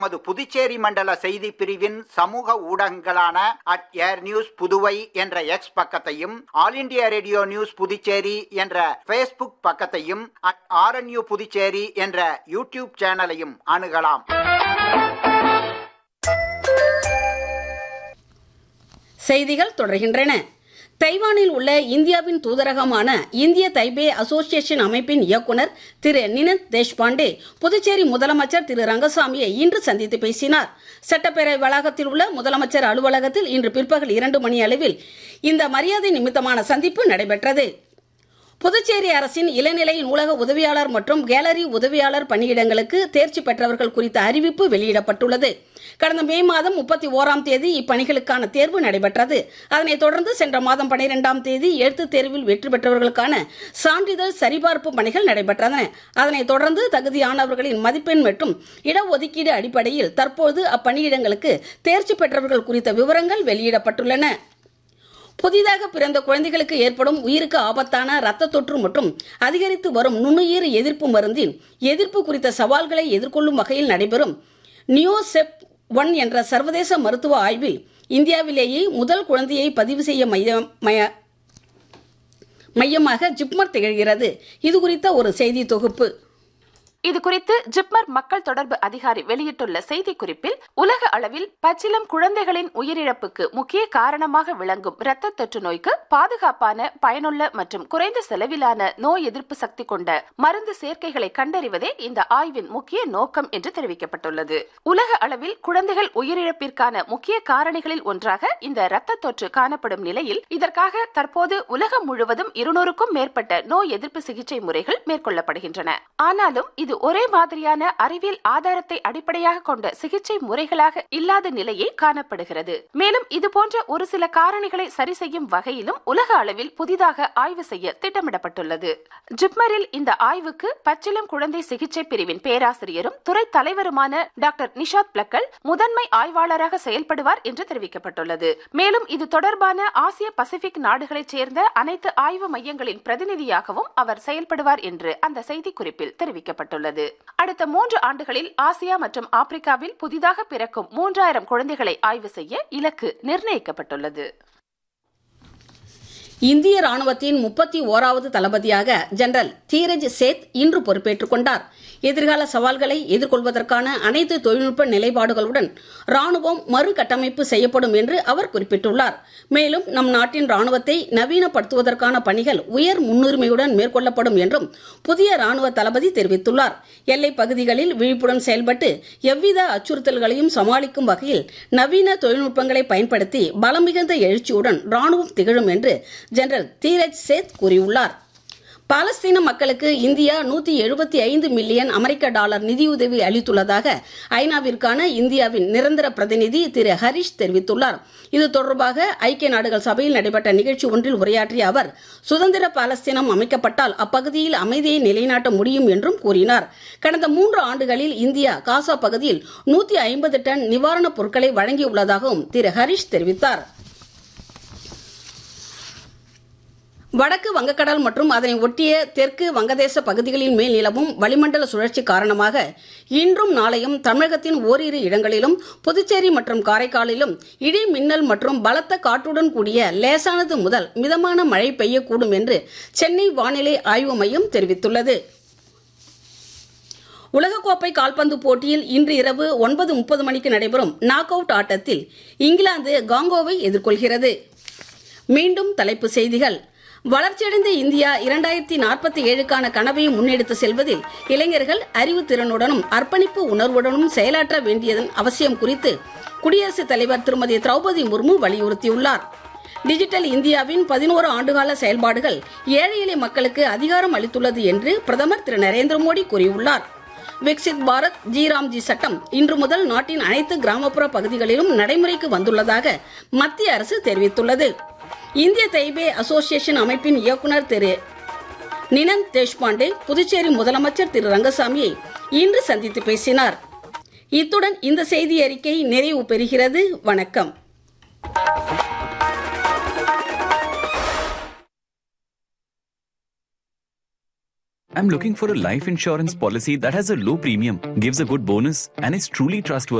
நமது புதுச்சேரி மண்டல செய்தி பிரிவின் சமூக ஊடகங்களான அட் ஏர் நியூஸ் புதுவை என்ற எக்ஸ் பக்கத்தையும் all India radio news Puducherry என்ற ஃபேஸ்புக் பக்கத்தையும் அட் ஆர்என்யூ புதுச்சேரி என்ற யூடியூப் சேனலையும் அணுகலாம் செய்திகள் தொடர்கின்றன தைவானில் உள்ள இந்தியாவின் தூதரகமான இந்திய தைபே அசோசியேஷன் அமைப்பின் இயக்குனர் திரு நினந்த் தேஷ்பாண்டே புதுச்சேரி முதலமைச்சர் திரு ரங்கசாமியை இன்று சந்தித்து பேசினார் சட்டப்பேரவை வளாகத்தில் உள்ள முதலமைச்சர் அலுவலகத்தில் இன்று பிற்பகல் இரண்டு மணி அளவில் இந்த மரியாதை நிமித்தமான சந்திப்பு நடைபெற்றது புதுச்சேரி அரசின் இளநிலை நூலக உதவியாளர் மற்றும் கேலரி உதவியாளர் பணியிடங்களுக்கு தேர்ச்சி பெற்றவர்கள் குறித்த அறிவிப்பு வெளியிடப்பட்டுள்ளது கடந்த மே மாதம் முப்பத்தி ஓராம் தேதி இப்பணிகளுக்கான தேர்வு நடைபெற்றது அதனைத் தொடர்ந்து சென்ற மாதம் பனிரெண்டாம் தேதி எழுத்துத் தேர்வில் வெற்றி பெற்றவர்களுக்கான சான்றிதழ் சரிபார்ப்பு பணிகள் நடைபெற்றன அதனைத் தொடர்ந்து தகுதியானவர்களின் மதிப்பெண் மற்றும் இடஒதுக்கீடு அடிப்படையில் தற்போது அப்பணியிடங்களுக்கு தேர்ச்சி பெற்றவர்கள் குறித்த விவரங்கள் வெளியிடப்பட்டுள்ளன புதிதாக பிறந்த குழந்தைகளுக்கு ஏற்படும் உயிருக்கு ஆபத்தான இரத்த தொற்று மற்றும் அதிகரித்து வரும் நுண்ணுயிர் எதிர்ப்பு மருந்தின் எதிர்ப்பு குறித்த சவால்களை எதிர்கொள்ளும் வகையில் நடைபெறும் நியோசெப் ஒன் என்ற சர்வதேச மருத்துவ ஆய்வில் இந்தியாவிலேயே முதல் குழந்தையை பதிவு செய்ய மையம் மய- மையமாக ஜிப்மர் திகழ்கிறது இது குறித்த ஒரு செய்தி தொகுப்பு இது குறித்து ஜிப்மர் மக்கள் தொடர்பு அதிகாரி வெளியிட்டுள்ள செய்திக்குறிப்பில் உலக அளவில் பச்சிலம் குழந்தைகளின் உயிரிழப்புக்கு முக்கிய காரணமாக விளங்கும் இரத்த தொற்று நோய்க்கு பாதுகாப்பான பயனுள்ள மற்றும் குறைந்த செலவிலான நோய் எதிர்ப்பு சக்தி கொண்ட மருந்து சேர்க்கைகளை கண்டறிவதே இந்த ஆய்வின் முக்கிய நோக்கம் என்று தெரிவிக்கப்பட்டுள்ளது உலக அளவில் குழந்தைகள் உயிரிழப்பிற்கான முக்கிய காரணிகளில் ஒன்றாக இந்த இரத்த தொற்று காணப்படும் நிலையில் இதற்காக தற்போது உலகம் முழுவதும் இருநூறுக்கும் மேற்பட்ட நோய் எதிர்ப்பு சிகிச்சை முறைகள் மேற்கொள்ளப்படுகின்றன ஆனாலும் இது ஒரே மாதிரியான அறிவியல் ஆதாரத்தை அடிப்படையாக கொண்ட சிகிச்சை முறைகளாக இல்லாத நிலையே காணப்படுகிறது மேலும் இது போன்ற ஒரு சில காரணிகளை சரி செய்யும் வகையிலும் உலக அளவில் புதிதாக ஆய்வு செய்ய திட்டமிடப்பட்டுள்ளது ஜிப்மரில் இந்த ஆய்வுக்கு பச்சிலம் குழந்தை சிகிச்சை பிரிவின் பேராசிரியரும் துறை தலைவருமான டாக்டர் நிஷாத் பிளக்கல் முதன்மை ஆய்வாளராக செயல்படுவார் என்று தெரிவிக்கப்பட்டுள்ளது மேலும் இது தொடர்பான ஆசிய பசிபிக் நாடுகளைச் சேர்ந்த அனைத்து ஆய்வு மையங்களின் பிரதிநிதியாகவும் அவர் செயல்படுவார் என்று அந்த செய்திக்குறிப்பில் தெரிவிக்கப்பட்டுள்ளது அடுத்த மூன்று ஆண்டுகளில் ஆசியா மற்றும் ஆப்பிரிக்காவில் புதிதாக பிறக்கும் மூன்றாயிரம் குழந்தைகளை ஆய்வு செய்ய இலக்கு நிர்ணயிக்கப்பட்டுள்ளது இந்திய ராணுவத்தின் முப்பத்தி ஓராவது தளபதியாக ஜெனரல் தீரஜ் சேத் இன்று பொறுப்பேற்றுக் கொண்டார் எதிர்கால சவால்களை எதிர்கொள்வதற்கான அனைத்து தொழில்நுட்ப நிலைப்பாடுகளுடன் ராணுவம் மறுகட்டமைப்பு செய்யப்படும் என்று அவர் குறிப்பிட்டுள்ளார் மேலும் நம் நாட்டின் ராணுவத்தை நவீனப்படுத்துவதற்கான பணிகள் உயர் முன்னுரிமையுடன் மேற்கொள்ளப்படும் என்றும் புதிய ராணுவ தளபதி தெரிவித்துள்ளார் எல்லைப் பகுதிகளில் விழிப்புடன் செயல்பட்டு எவ்வித அச்சுறுத்தல்களையும் சமாளிக்கும் வகையில் நவீன தொழில்நுட்பங்களை பயன்படுத்தி பலமிகுந்த எழுச்சியுடன் ராணுவம் திகழும் என்று ஜெனரல் தீரஜ் சேத் கூறியுள்ளார் பாலஸ்தீன மக்களுக்கு இந்தியா நூத்தி எழுபத்தி ஐந்து மில்லியன் அமெரிக்க டாலர் நிதியுதவி அளித்துள்ளதாக ஐநாவிற்கான இந்தியாவின் நிரந்தர பிரதிநிதி திரு ஹரிஷ் தெரிவித்துள்ளார் இது தொடர்பாக ஐக்கிய நாடுகள் சபையில் நடைபெற்ற நிகழ்ச்சி ஒன்றில் உரையாற்றிய அவர் சுதந்திர பாலஸ்தீனம் அமைக்கப்பட்டால் அப்பகுதியில் அமைதியை நிலைநாட்ட முடியும் என்றும் கூறினார் கடந்த மூன்று ஆண்டுகளில் இந்தியா காசா பகுதியில் நூத்தி ஐம்பது டன் நிவாரணப் பொருட்களை வழங்கியுள்ளதாகவும் திரு ஹரிஷ் தெரிவித்தார் வடக்கு வங்கக்கடல் மற்றும் அதனை ஒட்டிய தெற்கு வங்கதேச பகுதிகளின் மேல் நிலவும் வளிமண்டல சுழற்சி காரணமாக இன்றும் நாளையும் தமிழகத்தின் ஓரிரு இடங்களிலும் புதுச்சேரி மற்றும் காரைக்காலிலும் இடி மின்னல் மற்றும் பலத்த காற்றுடன் கூடிய லேசானது முதல் மிதமான மழை பெய்யக்கூடும் என்று சென்னை வானிலை ஆய்வு மையம் தெரிவித்துள்ளது உலகக்கோப்பை கால்பந்து போட்டியில் இன்று இரவு ஒன்பது முப்பது மணிக்கு நடைபெறும் நாக் அவுட் ஆட்டத்தில் இங்கிலாந்து காங்கோவை எதிர்கொள்கிறது மீண்டும் தலைப்புச் செய்திகள் வளர்ச்சியடைந்த இந்தியா இரண்டாயிரத்தி நாற்பத்தி ஏழுக்கான கனவை முன்னெடுத்து செல்வதில் இளைஞர்கள் அறிவுத்திறனுடனும் அர்ப்பணிப்பு உணர்வுடனும் செயலாற்ற வேண்டியதன் அவசியம் குறித்து குடியரசுத் தலைவர் திருமதி திரௌபதி முர்மு வலியுறுத்தியுள்ளார் டிஜிட்டல் இந்தியாவின் பதினோரு ஆண்டுகால செயல்பாடுகள் ஏழை எளிய மக்களுக்கு அதிகாரம் அளித்துள்ளது என்று பிரதமர் திரு நரேந்திர மோடி கூறியுள்ளார் விக்சித் பாரத் ஜி ராம்ஜி சட்டம் இன்று முதல் நாட்டின் அனைத்து கிராமப்புற பகுதிகளிலும் நடைமுறைக்கு வந்துள்ளதாக மத்திய அரசு தெரிவித்துள்ளது இந்திய தைபே அசோசியேஷன் அமைப்பின் இயக்குனர் திரு நினந்த் தேஷ்பாண்டே புதுச்சேரி முதலமைச்சர் திரு ரங்கசாமியை இன்று சந்தித்து பேசினார் இத்துடன் இந்த செய்தி அறிக்கை நிறைவு பெறுகிறது வணக்கம் I'm looking for a life insurance policy that has a low premium, gives a good bonus, and is truly trustworthy.